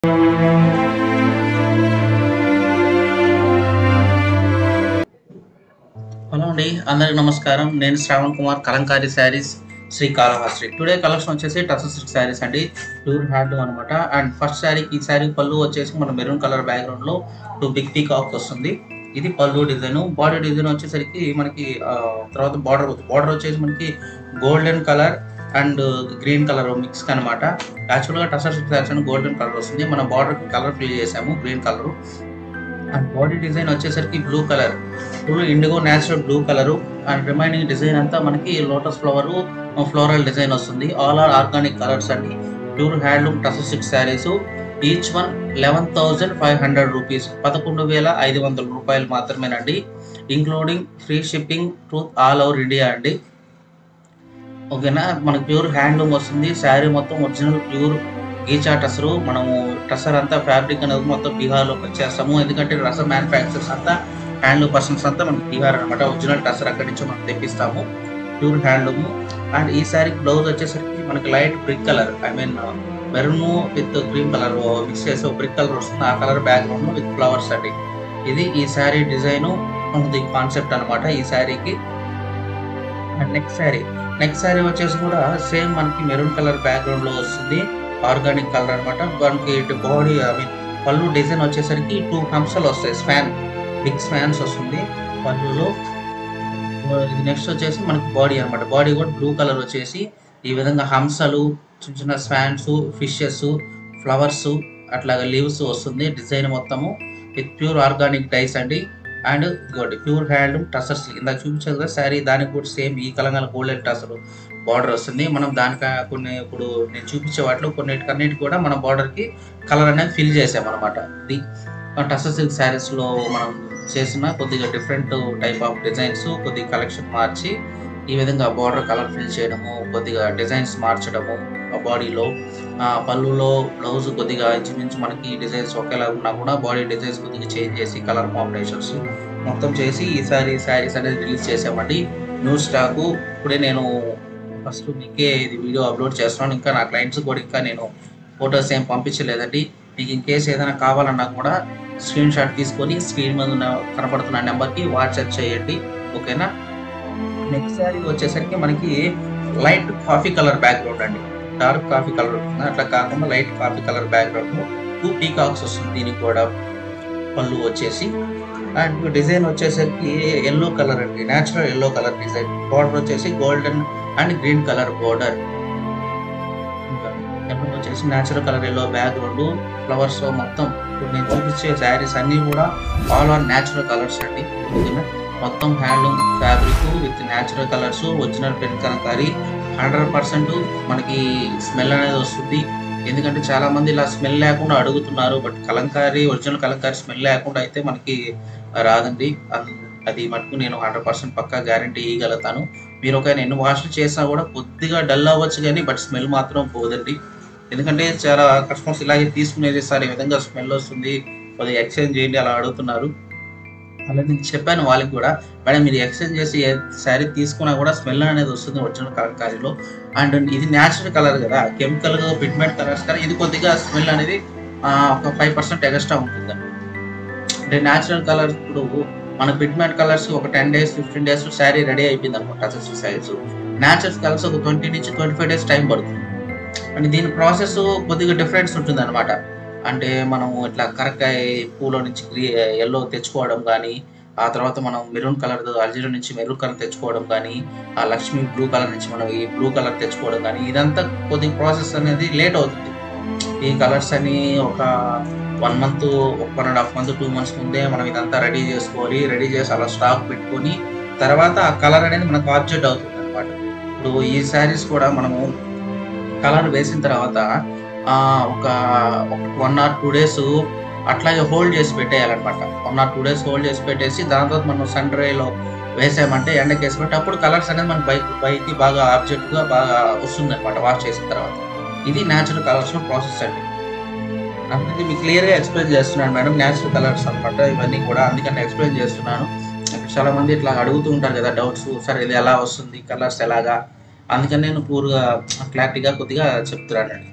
Hello అండి అందరికి నమస్కారం నేను శ్రావణ్ కుమార్ కలంకారీ శారీస్ శ్రీ కాళహస్త్రి టుడే కలెక్షన్ వచ్చేసి టసర్ సిల్క్ శారీస్ అండి ప్యూర్ హ్యాండ్ అనమాట అండ్ ఫస్ట్ శారీకి ఈ శారీ పళ్ళు వచ్చేసి మన మెరూన్ కలర్ బ్యాక్గ్రౌండ్ లో టూ బిగ్ పీక్ ఆఫ్ వస్తుంది ఇది పళ్ళు డిజైన్ బాడీ డిజైన్ వచ్చేసరికి మనకి ఆ, తర్వాత బార్డర్ బార్డర్ వచ్చేసి మనకి golden colour and green colour mix అనమాట యాక్చువల్గా టసర్ సిల్క్ శారీస్ అని గోల్డెన్ కలర్ వస్తుంది మన బార్డర్ కలర్ ఫిల్ చేసాము green colour and body design వచ్చేసరికి blue colour full indigo natural blue colour and remaining design అంతా మనకి లోటస్ ఫ్లవర్ ఫ్లోరల్ డిజైన్ వస్తుంది ఆల్ ఆర్ ఆర్గానిక్ కలర్స్ అండి ప్యూర్ హ్యాండ్లూమ్ టసర్ సిక్స్ saris each one eleven thousand five hundred rupees పదకొండు వేల ఐదు వందల రూపాయలు మాత్రమేనండి including free shipping to all over India అండి ఓకేనా మనకి ప్యూర్ హ్యాండ్లూమ్ వస్తుంది శారీ మొత్తం ఒరిజినల్ ప్యూర్ గీచా టసరు మనము టసర్ అంతా ఫ్యాబ్రిక్ అనేది మొత్తం బీహార్లో వచ్చేస్తాము ఎందుకంటే రసం మ్యానుఫ్యాక్చర్స్ అంతా హ్యాండ్లూమ్ పర్సన్స్ అంతా మనకి బీహార్ అనమాట ఒరిజినల్ టసర్ అక్కడి నుంచి మనం తెప్పిస్తాము ప్యూర్ హ్యాండ్లూమ్ అండ్ ఈ శారీ బ్లౌజ్ వచ్చేసరికి మనకి light brick colour I mean maroon with cream colour mix చేసి ఒక బ్రిక్ కలర్ వస్తుంది ఆ కలర్ బ్యాక్గ్రౌండ్ విత్ ఫ్లవర్స్ అండి ఇది ఈ శారీ డిజైన్ ఉంది కాన్సెప్ట్ అనమాట ఈ శారీకి and next sari next sari వచ్చేసి కూడా సేమ్ మనకి మెరూన్ కలర్ బ్యాక్గ్రౌండ్ లో వస్తుంది ఆర్గానిక్ కలర్ అనమాట మనకి బాడీ ఐ మీన్ పళ్ళు డిజైన్ వచ్చేసరికి టూ హంసలు వస్తాయి స్పాన్ బిగ్ స్పాన్స్ వస్తుంది పళ్ళులో ఇది నెక్స్ట్ వచ్చేసి మనకి బాడీ అన్నమాట బాడీ కూడా బ్లూ కలర్ వచ్చేసి ఈ విధంగా హంసలు చిన్న చిన్న స్పాన్స్ ఫిషెస్ ఫ్లవర్స్ అట్లాగా లీవ్స్ వస్తుంది డిజైన్ మొత్తము విత్ ప్యూర్ ఆర్గానిక్ డైస్ అండి అండ్ ఇదిగోండి ప్యూర్ హ్యాండ్ టసర్స్ ఇందాక చూపించారు కదా శారీ దానికి కూడా సేమ్ ఈ కలంగా గోల్డెన్ టసర్ బార్డర్ వస్తుంది మనం దానికి కొన్ని ఇప్పుడు నేను చూపించే వాటిలో కొన్నిటికన్నిటి కూడా మన బార్డర్కి కలర్ అనేది ఫిల్ చేసాం అనమాట ఇది టసర్ సిల్క్ శారీస్లో మనం చేసిన కొద్దిగా డిఫరెంట్ టైప్ ఆఫ్ డిజైన్స్ కొద్దిగా కలెక్షన్ మార్చి ఈ విధంగా బార్డర్ కలర్ ఫిల్ చేయడము కొద్దిగా డిజైన్స్ మార్చడము ఆ బాడీలో పళ్ళులో బ్లౌజ్ కొద్దిగా ఇంచుమించు మనకి డిజైన్స్ ఒకేలా ఉన్నా కూడా బాడీ డిజైన్స్ కొద్దిగా చేంజ్ చేసి కలర్ కాంబినేషన్స్ మొత్తం చేసి ఈసారి శారీస్ అనేది రిలీజ్ చేసామండి న్యూ స్టాకు ఇప్పుడే నేను ఫస్ట్ మీకే ఇది వీడియో అప్లోడ్ చేస్తున్నాను ఇంకా నా క్లయింట్స్ కూడా ఇంకా నేను ఫొటోస్ ఏం పంపించలేదండి మీకు ఇన్ కేసు ఏదైనా కావాలన్నా కూడా స్క్రీన్ షాట్ తీసుకొని స్క్రీన్ మీద ఉన్న కనపడుతున్న నెంబర్కి వాట్సాప్ చేయండి ఓకేనా నెక్స్ట్ శారీ వచ్చేసరికి మనకి లైట్ కాఫీ కలర్ బ్యాక్గ్రౌండ్ అండి డార్క్ కాఫీ కలర్ ఉంటుంది అట్లా కాకుండా light coffee colour background two peacocks వస్తుంది దీనికి కూడా పళ్ళు వచ్చేసి అండ్ డిజైన్ వచ్చేసరికి ఎల్లో కలర్ అండి natural yellow colour design border వచ్చేసి golden and green colour border yellow వచ్చేసి natural colour yellow background flowers మొత్తం ఇప్పుడు నేను చూపించే శారీస్ అన్ని కూడా ఆల్ ఆర్ నేచురల్ కలర్స్ అండి ఓకేనా మొత్తం handloom fabric with natural colours original pen kalamkari hundred percent మనకి స్మెల్ అనేది వస్తుంది ఎందుకంటే చాలా మంది ఇలా స్మెల్ లేకుండా అడుగుతున్నారు but kalamkari original kalamkari smell లేకుండా అయితే మనకి రాదండి అన్- అది మటుకు నేను హండ్రెడ్ పర్సెంట్ పక్కా గ్యారంటీ ఇవ్వగలుగుతాను మీరు ఒక ఎన్ని వాష్ చేసినా కూడా కొద్దిగా డల్ అవ్వచ్చు కానీ బట్ స్మెల్ మాత్రం పోదండి ఎందుకంటే చాలా కస్టమర్స్ ఇలాగే తీసుకునేది సార్ ఈ విధంగా స్మెల్ వస్తుంది కొద్దిగా ఎక్స్చేంజ్ చేయండి అలా అడుగుతున్నారు అలా నేను చెప్పాను వాళ్ళకి కూడా మేడం మీరు ఎక్స్చేంజ్ చేసి ఏ శారీ తీసుకున్నా కూడా స్మెల్ అనేది వస్తుంది ఒరిజినల్ కలంకారీలో అండ్ ఇది న్యాచురల్ కలర్ కదా కెమికల్ పిగ్మెంట్ కలర్స్ కానీ ఇది కొద్దిగా స్మెల్ అనేది ఆ, ఒక ఫైవ్ పర్సెంట్ ఎక్స్ట్రా ఉంటుంది అంటే న్యాచురల్ కలర్స్ ఇప్పుడు మన పిగ్మెంట్ కలర్స్ ఒక ten days fifteen days sari ready అయిపోయింది అనమాట అసలు శారీస్ న్యాచురల్ కలర్స్ ఒక ట్వంటీ నుంచి ట్వంటీ ఫైవ్ డేస్ టైం పడుతుంది అంటే దీని ప్రాసెస్ కొద్దిగా డిఫరెన్స్ ఉంటుంది అనమాట అంటే మనం ఇట్లా కరక్కాయ పూలో నుంచి ఎల్లో తెచ్చుకోవడం కానీ ఆ తర్వాత మనం మెరూన్ కలర్ అల్జీరో నుంచి మెరూన్ కలర్ తెచ్చుకోవడం కానీ ఆ లక్ష్మి బ్లూ కలర్ నుంచి మనం ఈ బ్లూ కలర్ తెచ్చుకోవడం కానీ ఇదంతా కొద్దిగా ప్రాసెస్ అనేది లేట్ అవుతుంది ఈ కలర్స్ అని ఒక one month one and half month two months ముందే మనం ఇదంతా రెడీ చేసుకోవాలి రెడీ చేసి అలా స్టాక్ పెట్టుకొని తర్వాత ఆ కలర్ అనేది మనకు ఆబ్జెక్ట్ అవుతుంది అనమాట ఇప్పుడు ఈ శారీస్ కూడా మనము కలర్ వేసిన తర్వాత ఆ, ఒక వన్ ఆర్ టూ డేస్ అట్లాగే హోల్డ్ చేసి పెట్టేయాలన్నమాట one or two days hold చేసి పెట్టేసి దాని తర్వాత మనం సన్ డ్రైలో వేసామంటే ఎండకి వేసామంటే అప్పుడు కలర్స్ అనేది మన బైక్ పైకి బాగా ఆబ్జెక్ట్ గా బాగా వస్తుంది అనమాట వాష్ చేసిన తర్వాత ఇది న్యాచురల్ కలర్స్ ప్రాసెస్ అండి అందుకే మీకు క్లియర్ గా ఎక్స్ప్లెయిన్ చేస్తున్నాను మేడం న్యాచురల్ కలర్స్ అన్నమాట ఇవన్నీ కూడా అందుకని ఎక్స్ప్లెయిన్ చేస్తున్నాను చాలా మంది ఇట్లా అడుగుతూ ఉంటారు కదా డౌట్స్ సరే ఇది ఎలా వస్తుంది కలర్స్ ఎలాగా అందుకని నేను పూర్గా క్లారిటీగా కొద్దిగా చెప్తున్నానండి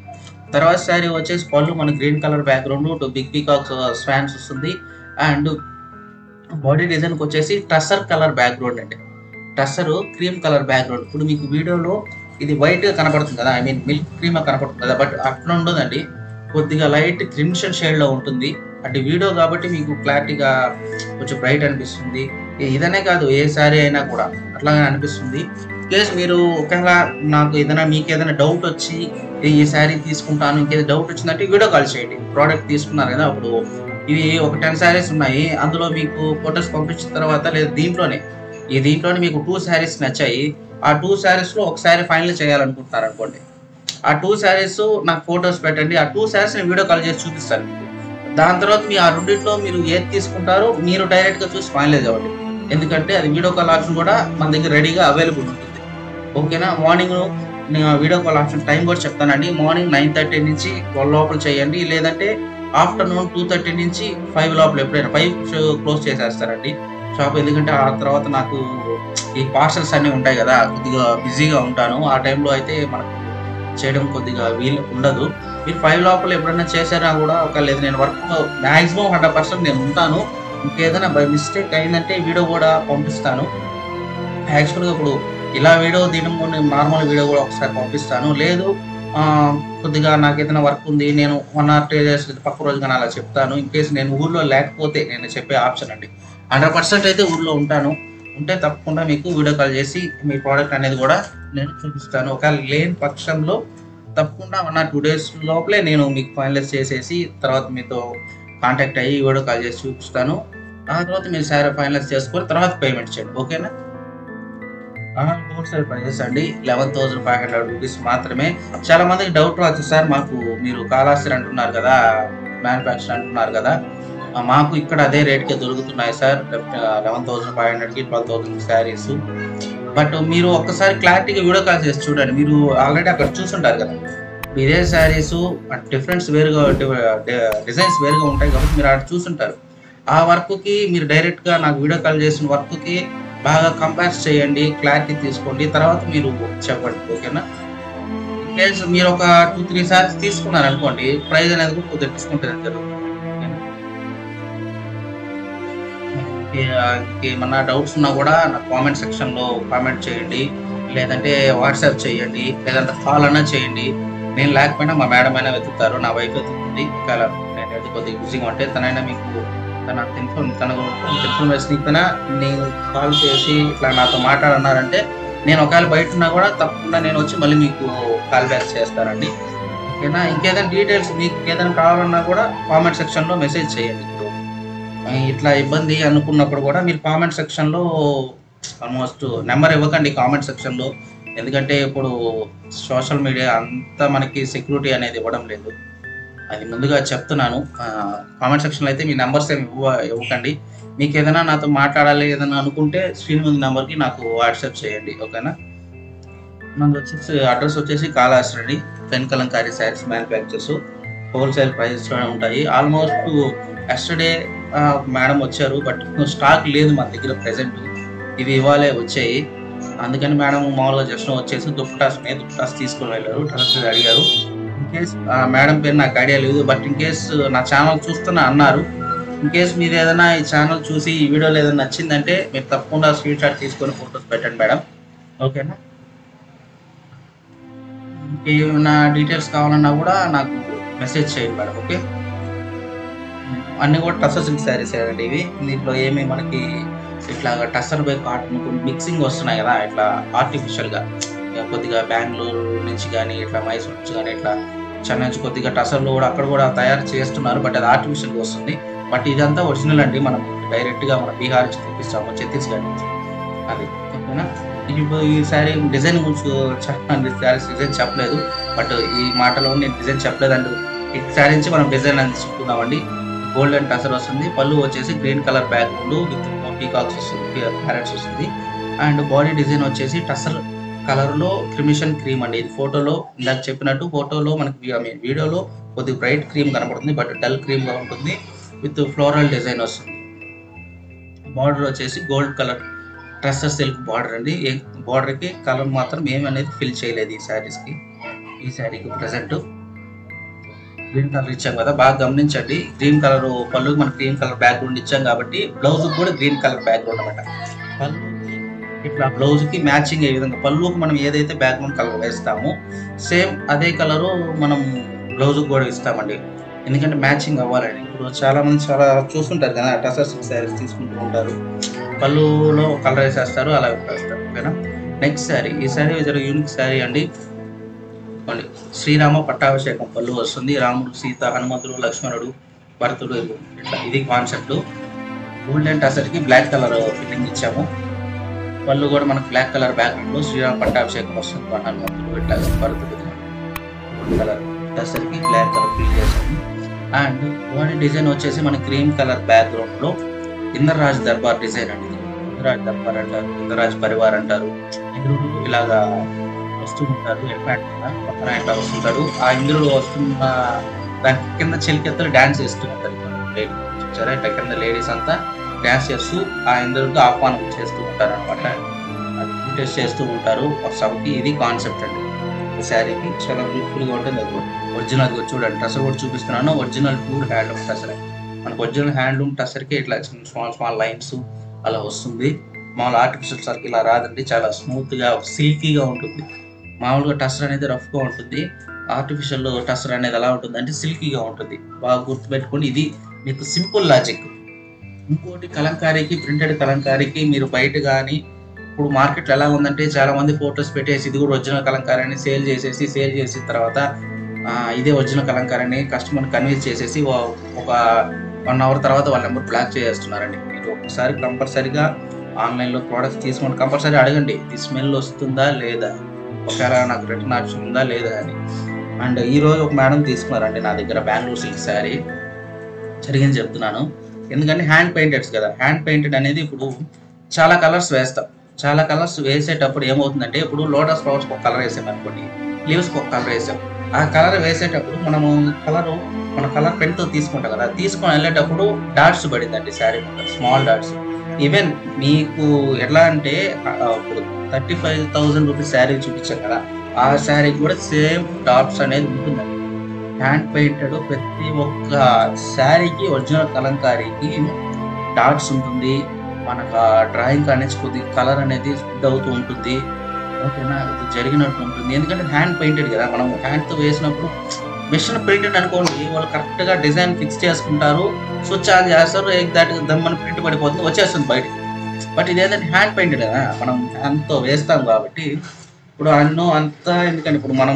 తర్వాత శారీ వచ్చేసి పళ్ళు మన green colour background big peacocks swans వస్తుంది అండ్ బాడీ డిజైన్కి వచ్చేసి టస్సర్ కలర్ బ్యాక్గ్రౌండ్ అండి టస్సర్ క్రీమ్ కలర్ బ్యాక్గ్రౌండ్ ఇప్పుడు మీకు వీడియోలో ఇది వైట్ కనపడుతుంది కదా ఐ మీన్ మిల్క్ క్రీమ్ కనపడుతుంది కదా బట్ అట్లా ఉండదండి కొద్దిగా లైట్ క్రిమ్షన్ షేడ్లో ఉంటుంది అంటే వీడియో కాబట్టి మీకు క్లారిటీగా కొంచెం బ్రైట్ అనిపిస్తుంది ఇ- ఇదనే కాదు ఏ శారీ అయినా కూడా అట్లాగే అనిపిస్తుంది కేస్ మీరు ఒకవేళ నాకు ఏదైనా మీకు ఏదైనా డౌట్ వచ్చి "ఏ, ఈ శారీ తీసుకుంటాను ఇంకేదైనా డౌట్ వచ్చిందంటే వీడియో కాల్ చేయండి ప్రోడక్ట్ తీసుకున్నారు కదా అప్పుడు ఇవి ఒక టెన్ శారీస్ ఉన్నాయి అందులో మీకు ఫొటోస్ పంపించిన తర్వాత లేదా దీంట్లోనే ఈ దీంట్లోనే మీకు టూ శారీస్ నచ్చాయి ఆ టూ శారీస్ లో ఒక శారీ ఫైనల్ చేయాలనుకుంటున్నారు అనుకోండి ఆ టూ శారీస్ నాకు ఫొటోస్ పెట్టండి ఆ టూ శారీస్ నేను వీడియో కాల్ చేసి చూపిస్తాను మీకు దాని తర్వాత మీ ఆ రెండింటిలో మీరు ఏది తీసుకుంటారో మీరు డైరెక్ట్ గా చూసి ఫైనలైజ్ అవ్వండి ఎందుకంటే అది వీడియో కాల్ ఆప్షన్ కూడా మన దగ్గర రెడీగా అవైలబుల్ ఉంటుంది ఓకేనా మార్నింగ్ నేను వీడియో కాల్ ఆప్షన్ టైం కూడా చెప్తానండి మార్నింగ్ నైన్ థర్టీ నుంచి ట్వెల్వ్ లోపల చేయండి లేదంటే ఆఫ్టర్నూన్ టూ థర్టీ నుంచి ఫైవ్ లోపల ఎప్పుడైనా ఫైవ్ క్లోజ్ చేసేస్తారండి షాప్ ఎందుకంటే ఆ తర్వాత నాకు ఈ పార్సల్స్ అన్నీ ఉంటాయి కదా కొద్దిగా బిజీగా ఉంటాను ఆ టైంలో అయితే మనకు చేయడం కొద్దిగా వీలు ఉండదు మీరు ఫైవ్ లోపల ఎప్పుడైనా చేశారా కూడా ఒక లేదు నేను వర్క్ మ్యాక్సిమం హండ్రెడ్ పర్సెంట్ నేను ఉంటాను ఇంకేదైనా బై మిస్టేక్ అయిందంటే వీడియో కూడా పంపిస్తాను యాక్చువల్గా ఇప్పుడు ఇలా వీడియో తీయడం నార్మల్ వీడియో కూడా ఒకసారి పంపిస్తాను లేదు ఆ, కొద్దిగా నాకు ఏదైనా వర్క్ ఉంది నేను వన్ ఆర్ టూ డేస్ పక్క రోజు కానీ అలా చెప్తాను ఇన్ కేసు నేను ఊర్లో లేకపోతే నేను చెప్పే ఆప్షన్ అండి హండ్రెడ్ పర్సెంట్ అయితే ఊర్లో ఉంటాను ఉంటే తప్పకుండా మీకు వీడియో కాల్ చేసి మీ ప్రోడక్ట్ అనేది కూడా నేను చూపిస్తాను ఒకవేళ లేని పక్షంలో తప్పకుండా వన్ ఆర్ టూ డేస్ లోపలే నేను మీకు ఫైనలైజ్ చేసేసి తర్వాత మీతో కాంటాక్ట్ అయ్యి వీడియో కాల్ చేసి చూపిస్తాను ఆ తర్వాత మీరు సారీ ఫైనలైజ్ చేసుకొని తర్వాత పేమెంట్ చేయండి ఓకేనా హోల్సేల్ ప్రైజెస్ అండి eleven thousand five hundred rupees మాత్రమే చాలా మందికి డౌట్ రావచ్చు సార్ మాకు మీరు కాళాస్త్రి అంటున్నారు కదా మ్యానుఫ్యాక్చర్ అంటున్నారు కదా ఆ, మాకు ఇక్కడ అదే రేట్కే దొరుకుతున్నాయి సార్ లెవెన్ థౌసండ్ ఫైవ్ హండ్రెడ్కి ట్వెల్వ్ థౌసండ్ శారీస్ బట్ మీరు ఒక్కసారి క్లారిటీగా వీడియో కాల్ చేసి చూడండి మీరు ఆల్రెడీ అక్కడ చూసుంటారు కదా ఇదే శారీస్ డిఫరెన్స్ వేరుగా డిజైన్స్ వేరుగా ఉంటాయి కాబట్టి మీరు అక్కడ చూసుంటారు ఆ వర్క్కి మీరు డైరెక్ట్గా నాకు వీడియో కాల్ చేసిన వర్క్కి బాగా కంపేర్ చేయండి క్లారిటీ తీసుకోండి తర్వాత మీరు చెప్పండి ఓకేనా కేస్ మీరు ఒక టూ త్రీ సార్స్ తీసుకున్నారు అనుకోండి ప్రైస్ అనేది కూడా కొద్దిగా డిస్కౌంట్ అనేది జరుగుతుంది ఓకేనా? ఏ- ఏమన్నా డౌట్స్ ఉన్నా కూడా నా కామెంట్ సెక్షన్ లో కామెంట్ చేయండి లేదంటే వాట్సాప్ చేయండి లేదంటే కాల్ అన్నా చేయండి నేను లేకపోయినా మా మేడం అయినా వెతుకుతారు నా వైఫ్ వెతుకుతుంది ఒకవేళ నేను అయితే కొద్దిగా బిజీగా ఉంటే తనైనా మీకు తన ఇన్ఫర్మ్ తన ఇన్ఫర్మేషన్ ఇచ్చినా నేను కాల్ చేసి ఇట్లా నాతో మాట్లాడన్నారంటే నేను ఒకవేళ బయట ఉన్నా కూడా తప్పకుండా నేను వచ్చి మళ్ళీ మీకు కాల్ బ్యాక్ చేస్తానండి ఓకేనా ఇంకేదైనా డీటెయిల్స్ మీకు ఏదైనా కావాలన్నా కూడా కామెంట్ సెక్షన్లో మెసేజ్ చేయండి ఇప్పుడు ఆ, ఇట్లా ఇబ్బంది అనుకున్నప్పుడు కూడా మీరు కామెంట్ సెక్షన్లో ఆల్మోస్ట్ నెంబర్ ఇవ్వకండి కామెంట్ సెక్షన్లో ఎందుకంటే ఇప్పుడు సోషల్ మీడియా అంతా మనకి సెక్యూరిటీ అనేది ఇవ్వడం లేదు అది ముందుగా చెప్తున్నాను కామెంట్ సెక్షన్లో అయితే మీ నెంబర్స్ ఏమి ఇవ్వ ఇవ్వకండి మీకు ఏదైనా నాతో మాట్లాడాలి ఏదైనా అనుకుంటే స్క్రీన్ మీద నెంబర్కి నాకు వాట్సాప్ చేయండి ఓకేనా మనది వచ్చేసి అడ్రస్ వచ్చేసి కాళాస్త్రి అండి pen kalamkari saris manufacturers wholesale prices ఉంటాయి ఆల్మోస్ట్ ఎస్టర్డే మేడం వచ్చారు బట్ స్టాక్ లేదు మన దగ్గర ప్రెసెంట్ ఇవి ఇవాళే వచ్చాయి అందుకని మేడం మామూలుగా జస్ట్ వచ్చేసి దుప్పటాస్ మీద దుప్పటాస్ తీసుకొని వెళ్ళారు డ్రెస్ అడిగారు ఇన్ కేస్ మేడం పేరు నాకు ఐడియా లేదు బట్ ఇన్ కేస్ నా ఛానల్ చూస్తున్నా అన్నారు ఇన్ కేస్ మీరు ఏదైనా ఈ ఛానల్ చూసి ఈ వీడియోలో ఏదైనా నచ్చిందంటే మీరు తప్పకుండా స్క్రీన్ షాట్ తీసుకొని ఫొటోస్ పెట్టండి మేడం ఓకేనా ఏమైనా డీటెయిల్స్ కావాలన్నా కూడా నాకు మెసేజ్ చేయండి మేడం ఓకే అన్ని కూడా టస్సర్ సిల్క్ శారీస్ అండి ఇవి దీంట్లో ఏమి మనకి ఇట్లా టస్సర్ బై కాటన్ కొన్ని మిక్సింగ్ వస్తున్నాయి కదా ఇట్లా ఆర్టిఫిషియల్గా కొద్దిగా బెంగళూరు నుంచి కానీ ఇట్లా మైసూర్ నుంచి కానీ ఇట్లా చెన్నై నుంచి కొద్దిగా టసర్లు కూడా అక్కడ కూడా తయారు చేస్తున్నారు బట్ అది ఆర్టిఫిషియల్గా వస్తుంది బట్ ఇదంతా ఒరిజినల్ అండి మనం డైరెక్ట్గా మన బీహార్ నుంచి తెప్పిస్తాము ఛత్తీస్గఢ్ నుంచి అది ఓకేనా ఇప్పుడు ఈ శారీ డిజైన్ గురించి చెప్పండి శారీస్ డిజైన్ చెప్పలేదు బట్ ఈ మాటలో నేను డిజైన్ చెప్పలేదండి ఈ శారీ నుంచి మనం డిజైన్ అనేది చెప్పుకుందామండి గోల్డెన్ టసర్ వస్తుంది పళ్ళు వచ్చేసి green colour background with peacocks వస్తుంది ప్యారెట్స్ వస్తుంది అండ్ బాడీ డిజైన్ వచ్చేసి టసర్ కలర్ లో క్రిమిషన్ క్రీమ్ అండి ఇది ఫోటోలో ఇందాక చెప్పినట్టు ఫోటోలో మనకి ఐ మీన్ వీడియోలో కొద్దిగా బ్రైట్ క్రీమ్ కనపడుతుంది బట్ డల్ క్రీమ్ గా ఉంటుంది విత్ ఫ్లోరల్ డిజైన్ వస్తుంది బార్డర్ వచ్చేసి gold colour tussar silk border అండి ఏ బార్డర్ కి కలర్ మాత్రం ఏమి అనేది ఫిల్ చేయలేదు ఈ శారీస్ కి ఈ శారీకి ప్రజెంట్ గ్రీన్ కలర్ ఇచ్చాం కదా బాగా గమనించండి గ్రీన్ కలర్ పళ్ళు మనం గ్రీన్ కలర్ బ్యాక్గ్రౌండ్ ఇచ్చాం కాబట్టి బ్లౌజ్ కూడా గ్రీన్ కలర్ బ్యాక్గ్రౌండ్ అనమాట పళ్ళు ఇట్లా బ్లౌజ్ కి మ్యాచింగ్ అయ్యే విధంగా పళ్ళుకి మనం ఏదైతే బ్యాక్గ్రౌండ్ కలర్ వేస్తామో సేమ్ అదే కలరు మనం బ్లౌజ్ కూడా ఇస్తామండి ఎందుకంటే మ్యాచింగ్ అవ్వాలండి ఇప్పుడు చాలా మంది చాలా చూస్తుంటారు కదా టసర్ శారీస్ తీసుకుంటూ ఉంటారు పళ్ళులో కలర్ వేసేస్తారు అలా వేస్తారు ఓకేనా నెక్స్ట్ శారీ ఈ శారీ జర యూనిక్ శారీ అండి మళ్ళీ శ్రీరామ పట్టాభిషేకం పళ్ళు వస్తుంది రాముడు సీత హనుమంతుడు లక్ష్మణుడు భరతుడు ఇట్లా ఇది కాన్సెప్ట్ గోల్డెన్ టసర్కి బ్లాక్ కలర్ ఫిట్టింగ్ ఇచ్చాము పళ్ళు కూడా మనకు బ్లాక్ కలర్ బ్యాక్గ్రౌండ్ లో శ్రీరామ పట్టాభిషేకం వస్తుంది మన హనుమంతుడు ఇట్లా భరతుడు గోల్డ్ కలర్ టసర్కి బ్లాక్ కలర్ ఫిల్ చేసాము అండ్ బాడీ డిజైన్ వచ్చేసి మన క్రీమ్ కలర్ బ్యాక్గ్రౌండ్ లో ఇంద్రరాజ్ దర్బార్ డిజైన్ అండి ఇది. ఇంద్రరాజ్ దర్బార్ అంటారు ఇంద్రరాజ్ పరివార్ అంటారు ఇంద్రుడు ఇలాగా వస్తూ ఉంటారు ఎలిఫెంట్ మీద పక్కన ఇట్లా వస్తుంటాడు ఆ ఇంద్రుడు వస్తున్న దాని కింద చెలికెత్తలు డాన్స్ చేస్తూ ఉంటారు లేడీ చూసారా ఇట్లా కింద లేడీస్ అంతా డాన్స్ చేస్తూ ఆ ఇంద్రుడికి ఆహ్వానం చేస్తూ ఉంటారు అనమాట ఇన్విటేట్ చేస్తూ ఉంటారు ఒక సభకి ఇది కాన్సెప్ట్ అండి ఈ శారీకి చాలా బ్యూటిఫుల్ గా ఉంటుంది అది ఒరిజినల్ చూడండి టసర్ కూడా చూపిస్తున్నాను ఒరిజినల్ ప్యూర్ హ్యాండ్లూమ్ టసర్ మనకు ఒరిజినల్ హ్యాండ్లూమ్ టసర్కి ఇట్లా స్మాల్ స్మాల్ లైన్స్ అలా వస్తుంది మామూలు ఆర్టిఫిషియల్ సర్కి ఇలా రాదండి చాలా స్మూత్ గా సిల్కీగా ఉంటుంది మామూలుగా టస్టర్ అనేది రఫ్ గా ఉంటుంది ఆర్టిఫిషియల్ టస్టర్ అనేది ఎలా ఉంటుంది అంటే సిల్కీగా ఉంటుంది బాగా గుర్తుపెట్టుకోండి ఇది మీకు సింపుల్ లాజిక్ ఇంకోటి కలంకారీకి ప్రింటెడ్ కలంకారీకి మీరు బయట కానీ ఇప్పుడు మార్కెట్లో ఎలా ఉందంటే చాలా మంది ఫొటోస్ పెట్టేసి ఇది కూడా ఒరిజినల్ కలంకారీ అని సేల్ చేసేసి సేల్ చేసిన తర్వాత ఆ, ఇదే ఒరిజినల్ కలంకారీ అని కస్టమర్ కన్విన్స్ చేసేసి ఓ- ఒక వన్ అవర్ తర్వాత వాళ్ళ నెంబర్ బ్లాక్ చేసేస్తున్నారండి మీరు ఒకసారి కంపల్సరీగా ఆన్లైన్లో ప్రోడక్ట్స్ తీసుకొని కంపల్సరీ అడగండి ఇది స్మెల్ వస్తుందా లేదా ఒకవేళ నాకు రిటర్న్ ఆప్షన్ ఉందా లేదా అని అండ్ ఈ రోజు ఒక మేడం తీసుకున్నారండి నా దగ్గర బెంగళూరు సిల్క్ శారీ జరిగింది చెప్తున్నాను ఎందుకంటే హ్యాండ్ పెయింటెడ్స్ కదా హ్యాండ్ పెయింటెడ్ అనేది ఇప్పుడు చాలా కలర్స్ వేస్తాం చాలా కలర్స్ వేసేటప్పుడు ఏమవుతుందంటే ఇప్పుడు లోటస్ ఫ్లవర్స్ ఒక కలర్ వేసాం అనుకోండి లీవ్స్ ఒక కలర్ వేసాం ఆ కలర్ వేసేటప్పుడు మనము కలర్ మన కలర్ పెన్ తో తీసుకుంటాం కదా తీసుకొని వెళ్ళేటప్పుడు డాట్స్ పడిందండి శారీ స్మాల్ డాట్స్ ఈవెన్ మీకు ఎట్లా అంటే ఆ, ఇప్పుడు thirty five thousand rupees sari చూపించాం కదా ఆ శారీ కూడా సేమ్ డాట్స్ అనేది ఉంటుందండి హ్యాండ్ పెయింటెడ్ ప్రతి ఒక్క శారీకి ఒరిజినల్ కలంకారీకి డాట్స్ ఉంటుంది మనకు ఆ డ్రాయింగ్ అనేది కొద్ది కలర్ అనేది స్ప్రెడ్ అవుతూ ఉంటుంది ఓకేనా ఇది జరిగినట్టు ఉంటుంది ఎందుకంటే హ్యాండ్ పెయింటెడ్ కదా మనం హ్యాండ్ తో వేసినప్పుడు మిషన్ ప్రింటెడ్ అనుకోండి వాళ్ళు కరెక్ట్ గా డిజైన్ ఫిక్స్ చేసుకుంటారు స్విచ్ ఆన్ చేస్తారు దాటి దమ్మని ప్రింట్ పడిపోతుంది వచ్చేస్తుంది బయటికి బట్ ఇది ఏంటంటే హ్యాండ్ పెయింటెడ్ కదా మనం హ్యాండ్ తో వేస్తాం కాబట్టి ఇప్పుడు అన్నో అంతా ఎందుకంటే ఇప్పుడు మనం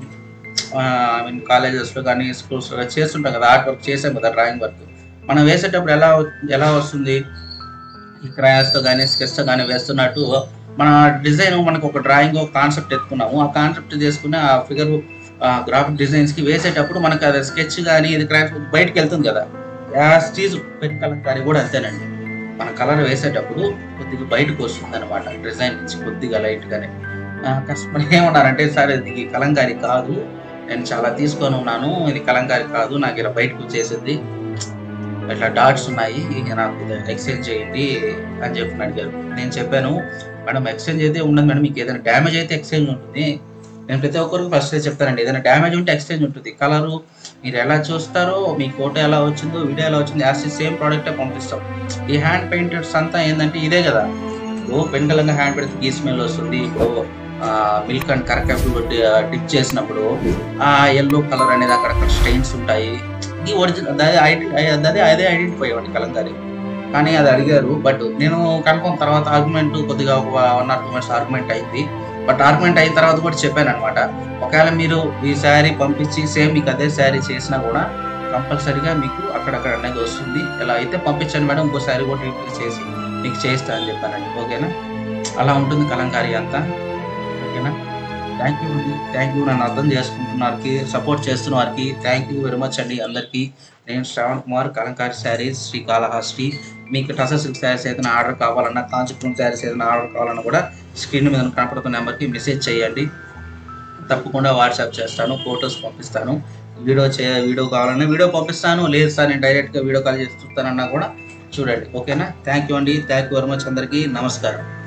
ఐ మీన్ కాలేజెస్లో కానీ స్కూల్స్లో చేస్తుంటాం కదా ఆర్ట్ వర్క్ చేసాం కదా డ్రాయింగ్ వర్క్ మనం వేసేటప్పుడు ఎలా ఎలా వస్తుంది ఈ క్రయాస్తో కానీ స్కెచ్తో కానీ వేస్తున్నట్టు మన డిజైన్ మనకు ఒక డ్రాయింగ్ ఒక కాన్సెప్ట్ ఎత్తుకున్నాము ఆ కాన్సెప్ట్ చేసుకుని ఆ ఫిగర్ గ్రాఫిక్ డిజైన్స్ కి వేసేటప్పుడు మనకు అది స్కెచ్ కానీ ఇది క్రాఫ్ట్ బయటకు వెళ్తుంది కదా యాజ్ చీజ్ పెన్ కలంకారీ కూడా అంతేనండి మన కలర్ వేసేటప్పుడు కొద్దిగా బయటకు వస్తుంది అనమాట డిజైన్ నుంచి కొద్దిగా లైట్ గానే కస్టమర్ ఏమన్నారంటే సార్ ఇది కలంకారీ కాదు నేను చాలా తీసుకొని ఉన్నాను ఇది కలంకారీ కాదు నాకు ఇలా బయటకు వచ్చేసింది ఇట్లా డాట్స్ ఉన్నాయి ఇక నాకు ఎక్స్చేంజ్ చేయండి అని చెప్పి అడిగారు నేను చెప్పాను మేడం ఎక్స్చేంజ్ అయితే ఉండదు మేడం మీకు ఏదైనా డ్యామేజ్ అయితే ఎక్స్చేంజ్ ఉంటుంది నేను ప్రతి ఒక్కరికి ఫస్ట్ చెప్తానండి ఏదైనా డ్యామేజ్ ఉంటే ఎక్స్చేంజ్ ఉంటుంది కలరు మీరు ఎలా చూస్తారో మీ ఫోటో ఎలా వచ్చిందో వీడియో ఎలా వచ్చిందో యాజ్ సేమ్ ప్రోడక్టే పంపిస్తాం ఈ హ్యాండ్ పెయింటెడ్స్ అంతా ఏంటంటే ఇదే కదా ఇప్పుడు పెంకలంగా హ్యాండ్ పెడితే గీ స్మెల్ వస్తుంది ఇప్పుడు మిల్క్ అండ్ కరకప్పుడు డిప్ చేసినప్పుడు ఆ ఎల్లో కలర్ అనేది అక్కడక్కడ స్టెయిన్స్ ఉంటాయి ఇది ఒరిజినల్ అదే ఐడెంటి అదే అదే ఐడెంటిఫై అవ్వండి కలంకారీ కానీ అది అడిగారు బట్ నేను కనుక్కున్న తర్వాత ఆర్గ్యుమెంట్ కొద్దిగా ఒక one or two minutes argument అయింది బట్ ఆర్గ్యుమెంట్ అయిన తర్వాత కూడా చెప్పాను అనమాట ఒకవేళ మీరు ఈ శారీ పంపించి సేమ్ మీకు అదే శారీ చేసినా కూడా కంపల్సరీగా మీకు అక్కడక్కడ అనేది వస్తుంది ఇలా అయితే పంపించండి మేడం ఇంకో శారీ కూడా రిపీట్ చేసి మీకు చేస్తా అని చెప్పానండి ఓకేనా అలా ఉంటుంది కలంకారీ అంతా ఓకేనా థ్యాంక్ యూ అండి థ్యాంక్ యూ నన్ను అర్థం చేసుకుంటున్న వారికి సపోర్ట్ చేస్తున్న వారికి థ్యాంక్ యూ వెరీ మచ్ అండి అందరికీ నేను శ్రావణ్ కుమార్ కలంకారీ శారీస్ శ్రీ కాళహస్తి మీకు టస సిల్క్ శారీస్ ఏదైనా ఆర్డర్ కావాలన్నా కాంచీపురం శారీస్ ఏదైనా ఆర్డర్ కావాలన్నా కూడా స్క్రీన్ మీద కనపడుతున్న నెంబర్కి మెసేజ్ చేయండి తప్పకుండా వాట్సాప్ చేస్తాను ఫొటోస్ పంపిస్తాను వీడియో చే వీడియో కావాలన్నా వీడియో పంపిస్తాను లేదు సార్ నేను డైరెక్ట్గా వీడియో కాల్ చేసి చూస్తానన్నా కూడా చూడండి ఓకేనా థ్యాంక్ యూ అండి థ్యాంక్ యూ వెరీ మచ్ అందరికీ నమస్కారం